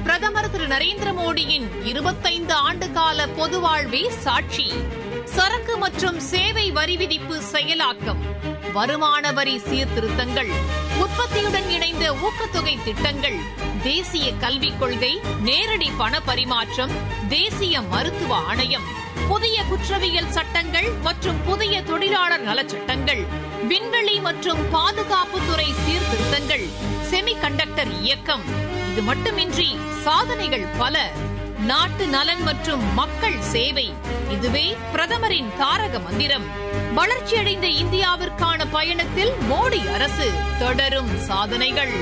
பிரதமர் திரு நரேந்திர மோடியின் இருபத்தைந்து ஆண்டு கால பொது வாழ்வே சாட்சி சரக்கு மற்றும் சேவை வரி விதிப்பு செயலாக்கம் வருமான வரி சீர்திருத்தங்கள் உற்பத்தியுடன் இணைந்த ஊக்கத்தொகை திட்டங்கள் தேசிய கல்விக் கொள்கை நேரடி பண பரிமாற்றம் தேசிய மருத்துவ ஆணையம் புதிய குற்றவியல் சட்டங்கள் மற்றும் புதிய தொழிலாளர் நலச்சட்டங்கள் விண்வெளி மற்றும் பாதுகாப்புத்துறை சீர்திருத்தங்கள் செமி கண்டக்டர் இயக்கம் இது மட்டுமின்றி சாதனைகள் பல நாட்டு நலன் மற்றும் மக்கள் சேவை இதுவே பிரதமரின் தாரக மந்திரம் வளர்ச்சியடைந்த இந்தியாவிற்கான பயணத்தில் மோடி அரசு தொடரும் சாதனைகள்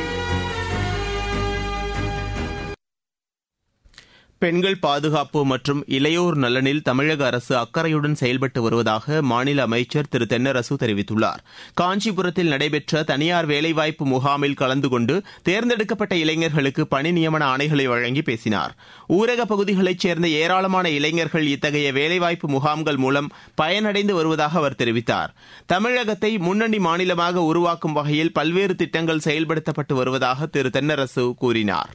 பெண்கள் பாதுகாப்பு மற்றும் இளையோர் நலனில் தமிழக அரசு அக்கறையுடன் செயல்பட்டு வருவதாக மாநில அமைச்சர் திரு தென்னரசு தெரிவித்துள்ளார் காஞ்சிபுரத்தில் நடைபெற்ற தனியார் வேலைவாய்ப்பு முகாமில் கலந்து கொண்டு தேர்ந்தெடுக்கப்பட்ட இளைஞர்களுக்கு பணி நியமன ஆணைகளை வழங்கி பேசினார் ஊரக பகுதிகளைச் சேர்ந்த ஏராளமான இளைஞர்கள் இத்தகைய வேலைவாய்ப்பு முகாம்கள் மூலம் பயனடைந்து வருவதாக அவர் தெரிவித்தார் தமிழகத்தை முன்னணி மாநிலமாக உருவாக்கும் வகையில் பல்வேறு திட்டங்கள் செயல்படுத்தப்பட்டு வருவதாக திரு தென்னரசு கூறினார்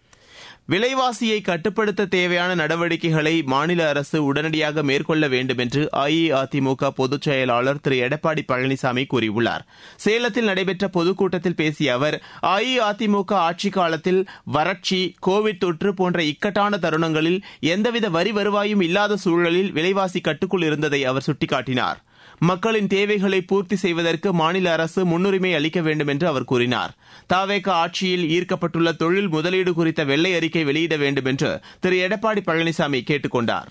விலைவாசியை கட்டுப்படுத்த தேவையான நடவடிக்கைகளை மாநில அரசு உடனடியாக மேற்கொள்ள வேண்டும் என்று அஇஅதிமுக பொதுச் செயலாளர் திரு எடப்பாடி பழனிசாமி கூறியுள்ளார் சேலத்தில் நடைபெற்ற பொதுக்கூட்டத்தில் பேசிய அவர் அஇஅதிமுக ஆட்சிக் காலத்தில் வறட்சி கோவிட் தொற்று போன்ற இக்கட்டான தருணங்களில் எந்தவித வரி வருவாயும் இல்லாத சூழலில் விலைவாசி கட்டுக்குள் இருந்ததை அவர் சுட்டிக்காட்டினார் மக்களின் தேவைகளை பூர்த்தி செய்வதற்கு மாநில அரசு முன்னுரிமை அளிக்க வேண்டும் என்று அவர் கூறினார் தாவேக ஆட்சியில் ஈர்க்கப்பட்டுள்ள தொழில் முதலீடு குறித்த வெள்ளை அறிக்கை வெளியிட வேண்டும் என்று திரு எடப்பாடி பழனிசாமி கேட்டுக் கொண்டார்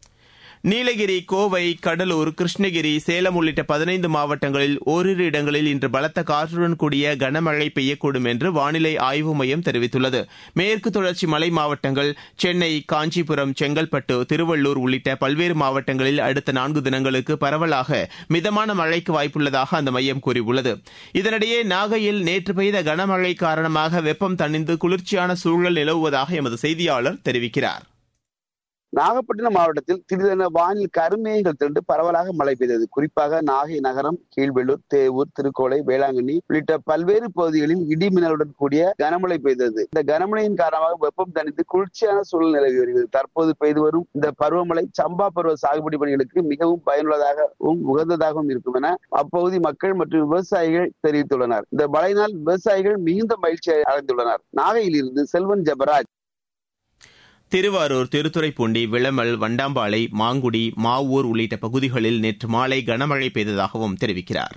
நீலகிரி கோவை கடலூர் கிருஷ்ணகிரி சேலம் உள்ளிட்ட பதினைந்து மாவட்டங்களில் ஓரிரு இடங்களில் இன்று பலத்த காற்றுடன் கூடிய கனமழை பெய்யக்கூடும் என்று வானிலை ஆய்வு மையம் தெரிவித்துள்ளது மேற்கு தொடர்ச்சி மலை மாவட்டங்கள் சென்னை காஞ்சிபுரம் செங்கல்பட்டு திருவள்ளூர் உள்ளிட்ட பல்வேறு மாவட்டங்களில் அடுத்த நான்கு தினங்களுக்கு பரவலாக மிதமான மழைக்கு வாய்ப்புள்ளதாக அந்த மையம் கூறியுள்ளது இதனிடையே நாகையில் நேற்று பெய்த கனமழை காரணமாக வெப்பம் தணிந்து குளிர்ச்சியான சூழல் நிலவுவதாக எமது செய்தியாளர் தெரிவிக்கிறார் நாகப்பட்டினம் மாவட்டத்தில் திடீரென வானில் கருமேகங்கள் திரண்டு பரவலாக மழை பெய்தது குறிப்பாக நாகை நகரம் கீழ்வெள்ளூர் தேவூர் திருக்கோளை வேளாங்கண்ணி உள்ளிட்ட பல்வேறு பகுதிகளில் இடி மின்னலுடன் கூடிய கனமழை பெய்தது இந்த கனமழையின் காரணமாக வெப்பம் தணிந்து குளிர்ச்சியான சூழல் நிலவி வருகிறது தற்போது பெய்து வரும் இந்த பருவமழை சம்பா பருவ சாகுபடி பணிகளுக்கு மிகவும் பயனுள்ளதாகவும் உகந்ததாகவும் இருக்கும் என அப்பகுதி மக்கள் மற்றும் விவசாயிகள் தெரிவித்துள்ளனர் இந்த மழையினால் விவசாயிகள் மிகுந்த மகிழ்ச்சி அடைந்துள்ளனர் நாகையில் இருந்து செல்வன் ஜபராஜ் திருவாரூர் திருத்துறைப்பூண்டி விளமல் வண்டாம்பாளை மாங்குடி மாவூர் உள்ளிட்ட பகுதிகளில் நேற்று மாலை கனமழை பெய்ததாகவும் தெரிவிக்கிறார்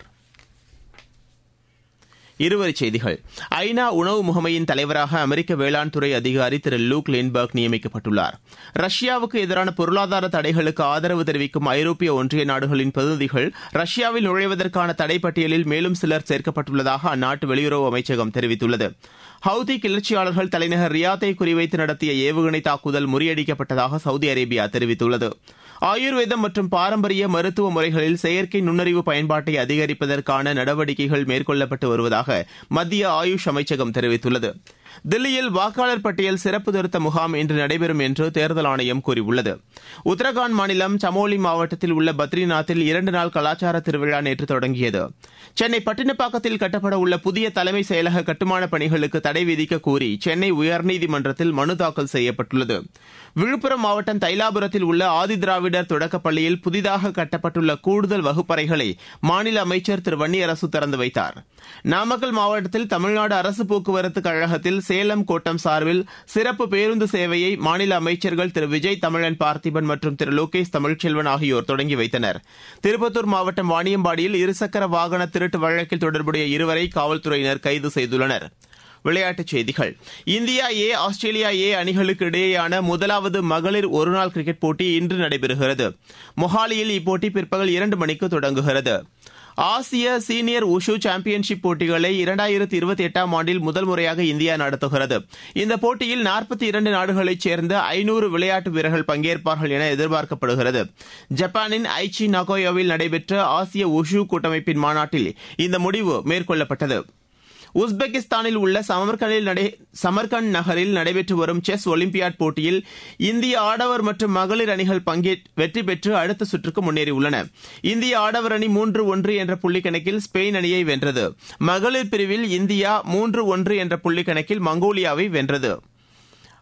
இருவரிச் செய்திகள் ஐநா உணவு முகமையின் தலைவராக அமெரிக்க வேளாண் துறை அதிகாரி திரு லூக் லின்பர்க் நியமிக்கப்பட்டுள்ளார் ரஷ்யாவுக்கு எதிரான பொருளாதார தடைகளுக்கு ஆதரவு தெரிவிக்கும் ஐரோப்பிய ஒன்றிய நாடுகளின் பிரதிநிதிகள் ரஷ்யாவில் நுழைவதற்கான தடை பட்டியலில் மேலும் சிலர் சேர்க்கப்பட்டுள்ளதாக அந்நாட்டு வெளியுறவு அமைச்சகம் தெரிவித்துள்ளது ஹவுதி கிளர்ச்சியாளர்கள் தலைநகர் ரியாத்தை குறிவைத்து நடத்திய ஏவுகணை தாக்குதல் முறியடிக்கப்பட்டதாக சவுதி அரேபியா தெரிவித்துள்ளது ஆயுர்வேதம் மற்றும் பாரம்பரிய மருத்துவ முறைகளில் செயற்கை நுண்ணறிவு பயன்பாட்டை அதிகரிப்பதற்கான நடவடிக்கைகள் மேற்கொள்ளப்பட்டு வருவதாக மத்திய ஆயுஷ் அமைச்சகம் தெரிவித்துள்ளது தில்லியில் வாக்காளர் பட்டியல் சிறப்பு திருத்த முகாம் இன்று நடைபெறும் என்று தேர்தல் ஆணையம் கூறியுள்ளது உத்தரகாண்ட் மாநிலம் சமோலி மாவட்டத்தில் உள்ள பத்ரிநாத்தில் இரண்டு நாள் கலாச்சார திருவிழா நேற்று தொடங்கியது சென்னை பட்டினப்பாக்கத்தில் கட்டப்பட உள்ள புதிய தலைமை செயலக கட்டுமான பணிகளுக்கு தடை விதிக்க கோரி சென்னை உயர்நீதிமன்றத்தில் மனு தாக்கல் செய்யப்பட்டுள்ளது விழுப்புரம் மாவட்டம் தைலாபுரத்தில் உள்ள ஆதிதிராவிடர் தொடக்கப் பள்ளியில் புதிதாக கட்டப்பட்டுள்ள கூடுதல் வகுப்பறைகளை மாநில அமைச்சர் திரு வன்னியரசு திறந்து வைத்தார் நாமக்கல் மாவட்டத்தில் தமிழ்நாடு அரசு போக்குவரத்து கழகத்தில் சேலம் கோட்டம் சார்பில் சிறப்பு பேருந்து சேவையை மாநில அமைச்சர்கள் திரு விஜய் தமிழன் பார்த்திபன் மற்றும் திரு லோகேஷ் தமிழ்ச்செல்வன் ஆகியோர் தொடங்கி வைத்தனர் திருப்பத்தூர் மாவட்டம் வாணியம்பாடியில் இருசக்கர வாகன திருட்டு வழக்கில் தொடர்புடைய இருவரை காவல்துறையினர் கைது செய்துள்ளனர் விளையாட்டுச் செய்திகள் இந்தியா ஏ ஆஸ்திரேலியா ஏ அணிகளுக்கு இடையேயான முதலாவது மகளிர் ஒருநாள் கிரிக்கெட் போட்டி இன்று நடைபெறுகிறது மொஹாலியில் இப்போட்டி பிற்பகல் இரண்டு மணிக்கு தொடங்குகிறது ஆசிய சீனியர் உஷு சாம்பியன்ஷிப் போட்டிகளை இரண்டாயிரத்தி இருபத்தி எட்டாம் ஆண்டில் முதல் முறையாக இந்தியா நடத்துகிறது இந்த போட்டியில் நாற்பத்தி இரண்டு நாடுகளைச் சேர்ந்த ஐநூறு விளையாட்டு வீரர்கள் பங்கேற்பார்கள் என எதிர்பார்க்கப்படுகிறது ஜப்பானின் ஐச்சி நகோயோவில் நடைபெற்ற ஆசிய உஷு கூட்டமைப்பின் மாநாட்டில் இந்த முடிவு மேற்கொள்ளப்பட்டது உஸ்பெகிஸ்தானில் உள்ள சமர்கண்டில் நடை சமர்கண்ட் நகரில் நடைபெற்று வரும் செஸ் ஒலிம்பியாட் போட்டியில் இந்திய ஆடவர் மற்றும் மகளிர் அணிகள் பங்கே வெற்றி பெற்று அடுத்த சுற்றுக்கு முன்னேறியுள்ளன இந்திய ஆடவர் அணி மூன்று ஒன்று என்ற புள்ளிக்கணக்கில் ஸ்பெயின் அணியை வென்றது மகளிர் பிரிவில் இந்தியா மூன்று ஒன்று என்ற புள்ளிக்கணக்கில் மங்கோலியாவை வென்றது